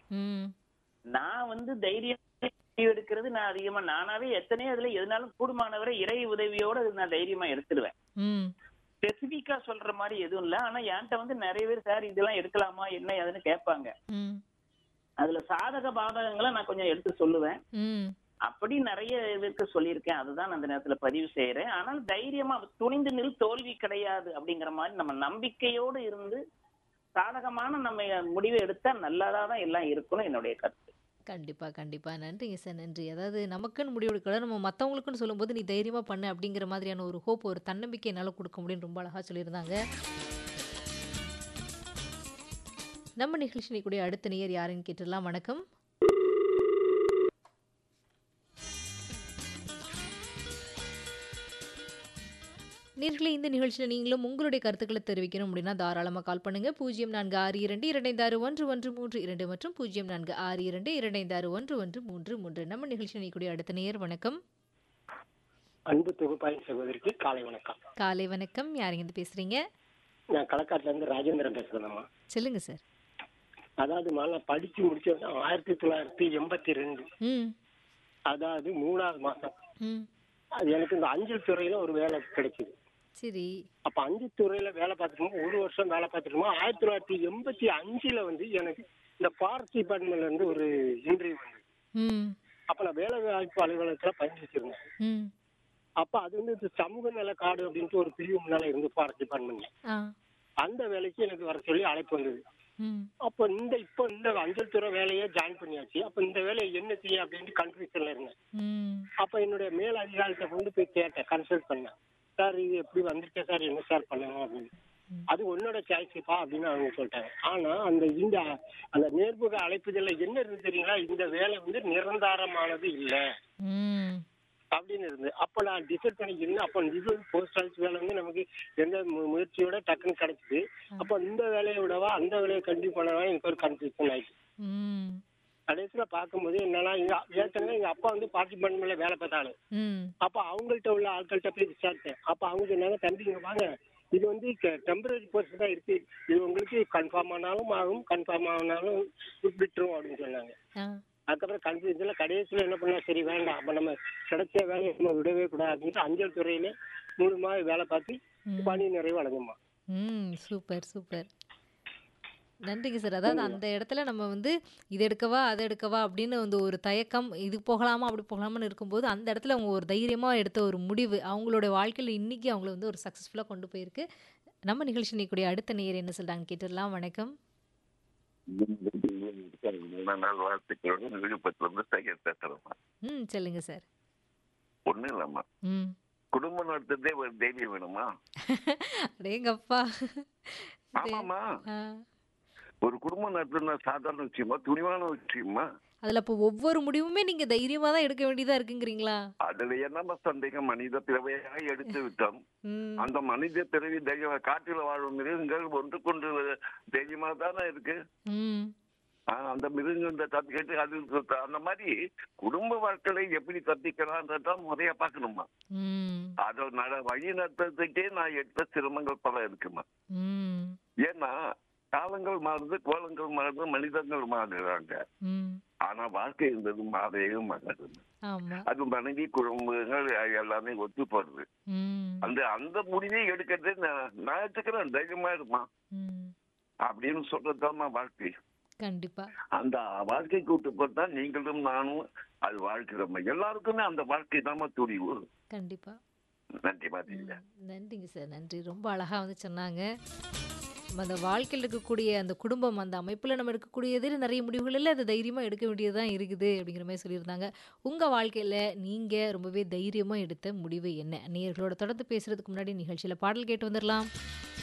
ம். நான் வந்து தைரியம் முடிவு எடுக்கிறது நான் அதிகமா நானாவே எத்தனையோ இதுல எதுனாலும் கூடுமானவரை இறை உதவியோட நான் தைரியமா எடுத்துடுவேன் ம். ஸ்பெசிபிக்கா சொல்ற மாதிரி எதுவும் இல்ல ஆனா என்கிட்ட வந்து நிறைய பேர் சார் இதெல்லாம் எடுக்கலாமா என்ன ஏதுன்னு கேட்பாங்க ம். அதுல சாதக பாதகங்களை நான் கொஞ்சம் எடுத்து சொல்லுவேன் ம். அப்படி நிறைய இதுக்கு சொல்லியிருக்கேன் அதுதான் அந்த நேரத்துல பதிவு செய்யறேன் ஆனால் தைரியமா துணிந்து நில் தோல்வி கிடையாது அப்படிங்கிற மாதிரி நம்ம நம்பிக்கையோடு இருந்து சாதகமான நம்ம முடிவை எடுத்தா நல்லதா தான் எல்லாம் இருக்கணும் என்னுடைய கருத்து கண்டிப்பா, கண்டிப்பா. நன்றிங்க சார், நன்றி. அதாவது நமக்குன்னு முடிவு எடுக்கல, நம்ம மத்தவங்களுக்குன்னு சொல்லும்போது, நீ தைரியமா பண்ணு அப்படிங்கிற மாதிரியான ஒரு ஹோப், ஒரு தன்னம்பிக்கை என்னால குடுக்க முடியும்னு ரொம்ப அழகா சொல்லியிருந்தாங்க. நம்ம நிகழ்ச்சி கூடிய அடுத்த நேயர் யாருன்னு கேட்டுடலாம். வணக்கம். நேயர்களே இந்த நிகழ்ச்சியில நீங்களும் உங்களுடைய கருத்துக்களை தெரிவிக்கணும் அப்படின்னா தாராளமா கால் பண்ணுங்க. 0462256113 மற்றும் 0462252133 நம்ம நிகழ்ச்சியில் நீக்கூடிய அடுத்த நேயர் வணக்கம். அன்பு தொகுப்பாயின் சகோதரிக்கு காலை வணக்கம் காலை வணக்கம். யாருங்க இருந்து பேசுறீங்க? நான் களக்காட்டுல இருந்து ராஜேந்திரன் பேசுறேன்மா சொல்லுங்க சார். அதாவதுமா நான் படிச்சு முடிச்சது ஆயிரத்தி தொள்ளாயிரத்தி எண்பத்தி ரெண்டு ம். அதாவது மூணாவது மாசம் ம். அது எனக்கு இந்த அஞ்சல் துறையில ஒரு வேலை கிடைச்சது சரி. அப்ப அஞ்சல் துறையில வேலை பார்த்துட்டு ஒரு வருஷம் வேலை பார்த்துட்டு ஆயிரத்தி தொள்ளாயிரத்தி எண்பத்தி அஞ்சுல வந்து எனக்கு இந்த ஃபாரஸ்ட் டிபார்ட்மெண்ட்ல இருந்து ஒரு இன்டர்வியூ வந்து ம். அப்ப நான் வேலை வாய்ப்பு அலுவலகத்துல பயந்து வச்சிருந்தேன் ம். அப்ப அது வந்து இந்த சமூக நல காடு அப்படின்ட்டு ஒரு பிரிவு முன்னால இருந்து ஃபாரஸ்ட் டிபார்ட்மெண்ட்ல ஆ. அந்த வேலைக்கு எனக்கு வர சொல்லி அழைப்பு வந்தது ம். அப்ப இந்த இப்ப இந்த அஞ்சல் துறை வேலையை ஜாயின் பண்ணியாச்சு அப்ப இந்த வேலையை என்ன செய்ய அப்படின்ட்டு கன்ஃபியூஷன்ல இருந்தேன் ம். அப்ப என்னுடைய மேல் அதிகாரிகிட்ட கொண்டு போய் கேட்டேன் கன்சல்ட் பண்ணேன் சார் இது எப்படி வந்திருக்கேன் சார் என்ன சார் பண்ணணும் அப்படின்னு அது உன்னோட சாய்ஸ்ப்பா அப்படின்னு அவங்க சொல்லிட்டாங்க ஆனா அந்த இந்த அந்த நேர்முக அழைப்புதல்ல என்ன இருந்து தெரியுங்களா இந்த வேலை வந்து நிரந்தரமானது இல்ல ம். அப்படின்னு இருந்து அப்ப நான் டிசைட் பண்ணிக்கிறேன் அப்ப இது போஸ்ட் ஆஃபீஸ் வேலை வந்து நமக்கு எந்த மு- முயற்சியோட டக்குன்னு கிடைச்சது அப்ப இந்த வேலையை விடவா அந்த வேலையை கண்டிப்பா பண்ணவா எனக்கு ஒரு கன்ஃபியூஷன் ஆயிடுச்சு ம். கடைசியில பார்க்கும்போது என்னன்னா எங்க ஏற்கனவே எங்க அப்பா வந்து பார்ட்டி பண்ணல வேலை பார்த்தாலும் ம். அப்ப அவங்கள்ட்ட உள்ள ஆட்கள்கிட்ட போய் விசாரிச்சேன் அப்ப அவங்க சொன்னாங்க தம்பி இங்க வாங்க இது வந்து டெம்பரரி போஸ்ட் தான் இருக்கு இது உங்களுக்கு கன்ஃபார்ம் ஆனாலும் ஆகும் கன்ஃபார்ம் ஆனாலும் விட்டுரும் அப்படின்னு சொன்னாங்க ஆ. அதுக்கப்புறம் கன்ஃபியூஸ்ல கடைசியில என்ன பண்ணா சரி வேண்டாம் அப்ப நம்ம கிடைச்ச வேலையை நம்ம விடவே கூடாது அப்படின்ட்டு அஞ்சல் துறையில மூணு மாதம் வேலை பார்த்து ம். பணி நிறைவு அடைஞ்சுமா ம். Super, super. நன்றிங்க சார். அதாவது அந்த இடத்துல நம்ம வந்து இது எடுக்கவா, அது எடுக்கவா அப்படின்னு வந்து ஒரு தயக்கம், இது போகலாமா, அப்படி போகலாமான்னு இருக்கும்போது, அந்த இடத்துல அவங்க ஒரு தைரியமா எடுத்த ஒரு முடிவு, அவங்களுடைய வாழ்க்கையில இன்னைக்கு அவங்கள வந்து ஒரு சக்சஸ்ஃபுல்லா கொண்டு போயிருக்கு. நம்ம நிகழ்ச்சி நீக்கூடிய அடுத்த நேயர் என்ன சொல்றாங்கன்னு கேட்டுடலாம். வணக்கம். நாள் வாழ்த்துக்களோட விழுப்புரத்துல இருந்து சேகர் பேசுறேம்மா ம். சொல்லுங்க சார். ஒண்ணும் இல்லம்மா ம். குடும்பம் நடத்துறதே ஒரு தைரியம் வேணுமா அடேங்கப்பா. இது ஆமாமா ஆ. ஒரு குடும்பம் நடத்துனா சாதாரண விஷயமா துணிவான விஷயமா அதுல அப்போ ஒவ்வொரு முடிவுமே நீங்க தைரியமா தான் எடுக்க வேண்டியதா இருக்குங்கிறீங்களா? அதுல என்னமா சந்தேகம் மனித பிறவையாக எடுத்து விட்டோம் ம். அந்த மனித பிறவி தைரிய காட்டில் வாழும் மிருகங்கள் ஒன்று கொண்டு தைரியமா தானே இருக்கு ம். ஆஹ் அந்த மிருகங்கள் தப்பிக்கிட்டு அது அந்த மாதிரி குடும்ப வாழ்க்கையை எப்படி தப்பிக்கலான்றதான் முறையா பார்க்கணுமா ம். அதை நட வழி நடத்துறதுக்கே நான் எடுத்த சிரமங்கள் பல இருக்குமா ம். ஏன்னா காலங்கள் மாறுது கோலங்கள் மாறுது மனிதர்கள் மாறுறாங்க ம். ஆனா வாழ்க்கை இருந்தது மாறவே மாறுது ஆமா. அது மனைவி குடும்பங்கள் எல்லாமே ஒத்து போறது ம். அந்த அந்த முடிவை எடுக்கிறது நான் நான் எடுத்துக்கிறேன் தைரியமா இருமா ம். அப்படின்னு சொல்றதுதான் வாழ்க்கை கண்டிப்பா. அந்த வாழ்க்கை கூட்டு போட்டா நீங்களும் நானும் அது வாழ்க்கிறோம் எல்லாருக்குமே அந்த வாழ்க்கை தான் துணிவு கண்டிப்பா. நன்றி பாத்தீங்க ம். நன்றிங்க சார். நன்றி. ரொம்ப அழகா வந்து சொன்னாங்க. நம்ம அந்த வாழ்க்கையில இருக்கக்கூடிய அந்த குடும்பம், அந்த அமைப்புல நம்ம எடுக்கக்கூடியது நிறைய முடிவுகள் இல்ல, அது தைரியமா எடுக்க வேண்டியது தான் இருக்குது அப்படிங்கிற மாரி சொல்லியிருந்தாங்க. உங்க வாழ்க்கையில நீங்க ரொம்பவே தைரியமா எடுத்த முடிவு என்ன? நேயர்களோட தொடர்ந்து பேசுறதுக்கு முன்னாடி நிகழ்ச்சியில பாடல் கேட்டு வந்துரலாம்.